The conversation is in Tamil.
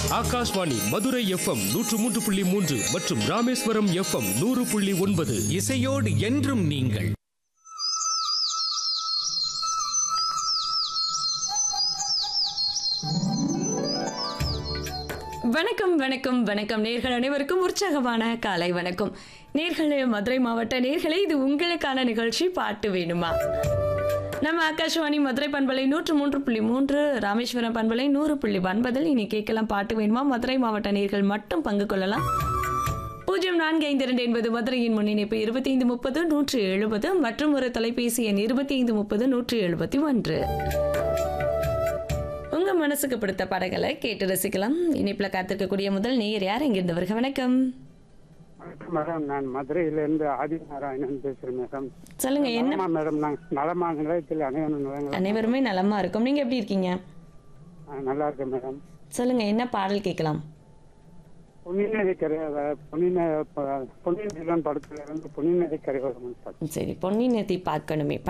ஆகாஷ்வாணி மதுரை எஃப்எம் நூற்று மூன்று புள்ளி மூன்று மற்றும் ராமேஸ்வரம் எஃப்எம் நூறு புள்ளி ஒன்பது இசையோடு என்றும் நீங்கள் வணக்கம் வணக்கம் வணக்கம் நேர்கள் அனைவருக்கும் உற்சாகமான காலை வணக்கம் நேர்களே மதுரை மாவட்ட நேர்களே இது உங்களுக்கான நிகழ்ச்சி பாட்டு வேணுமா நம்ம ஆகாஷ்வாணி மதுரை பண்பலை நூற்று மூன்று புள்ளி மூன்று ராமேஸ்வரம் பண்பலை நூறு புள்ளி ஒன்பதில் இனி கேட்கலாம் பாட்டு வேணுமா மதுரை மாவட்ட நேர்கள் மட்டும் பங்கு கொள்ளலாம் பூஜ்ஜியம் நான்கு ஐந்து இரண்டு என்பது மதுரையின் முன்னிணைப்பு இருபத்தி ஐந்து முப்பது நூற்றி எழுபது மற்றும் ஒரு தொலைபேசி எண் இருபத்தி ஐந்து முப்பது நூற்றி எழுபத்தி ஒன்று உங்க மனசுக்கு பிடித்த பாடல்களை கேட்டு ரசிக்கலாம் இனிப்புல காத்திருக்கக்கூடிய முதல் நேயர் யார் இங்கிருந்து வருக வணக்கம் வணக்கம் மேடம் நான் மதுரையிலிருந்து ஆதிநாராயணன் பேசுறேன் மேடம் சொல்லுங்க என்ன நலமா மேடம் நான் நலமா நிலையத்தில் அனைவரும் நலங்களா? அனைவருமே நலமா இருக்கும் நீங்க எப்படி இருக்கீங்க ஆ, நல்லா இருக்கேன் மேடம் சொல்லுங்க என்ன பாடல் கேட்கலாம் பொன்னிநதி கரை பொன்னின பொன்னியின் செல்வன் படத்துல இருந்து பொன்னிநதி கரை வரும் சரி பொன்னி நதி பார்க்கணுமே